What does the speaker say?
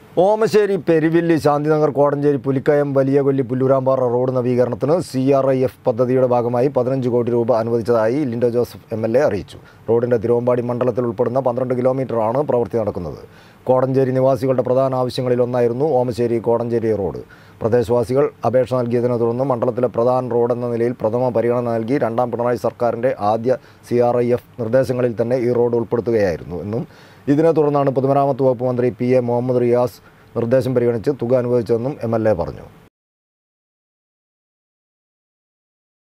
Omassery പെരുവില്ലി Shanthinagar Kodanchery Pulikkayam Valiya Kolli Pullurampara road നവീകരണത്തിന് C R I F പദ്ധതിയുടെ ഭാഗമായി പതിനഞ്ച് കോടി രൂപ അനുവദിച്ചതായി Linto Joseph M L A അറിയിച്ചു റോഡിൻ്റെ തിരുവമ്പാടി മണ്ഡലത്തിൽ ഉൾപ്പെടുന്ന പന്ത്രണ്ട് കിലോമീറ്ററാണ് പ്രവൃത്തി നടക്കുന്നത് കോടഞ്ചേരി നിവാസികളുടെ പ്രധാന ആവശ്യങ്ങളിലൊന്നായിരുന്നു ഓമശ്ശേരി കോടഞ്ചേരി റോഡ് പ്രദേശവാസികൾ അപേക്ഷ നൽകിയതിനെ തുടർന്ന് മണ്ഡലത്തിലെ പ്രധാന റോഡ് എന്ന നിലയിൽ പ്രഥമ പരിഗണന നൽകി രണ്ടാം പിണറായി സർക്കാരിൻ്റെ ആദ്യ സി ആർ ഐ എഫ് നിർദ്ദേശങ്ങളിൽ തന്നെ ഈ റോഡ് ഉൾപ്പെടുത്തുകയായിരുന്നു എന്നും ഇതിനെ തുടർന്നാണ് പൊതുമരാമത്ത് വകുപ്പ് മന്ത്രി പി എ മുഹമ്മദ് റിയാസ് നിർദ്ദേശം പരിഗണിച്ച് തുക അനുവദിച്ചതെന്നും എം എൽ എ പറഞ്ഞു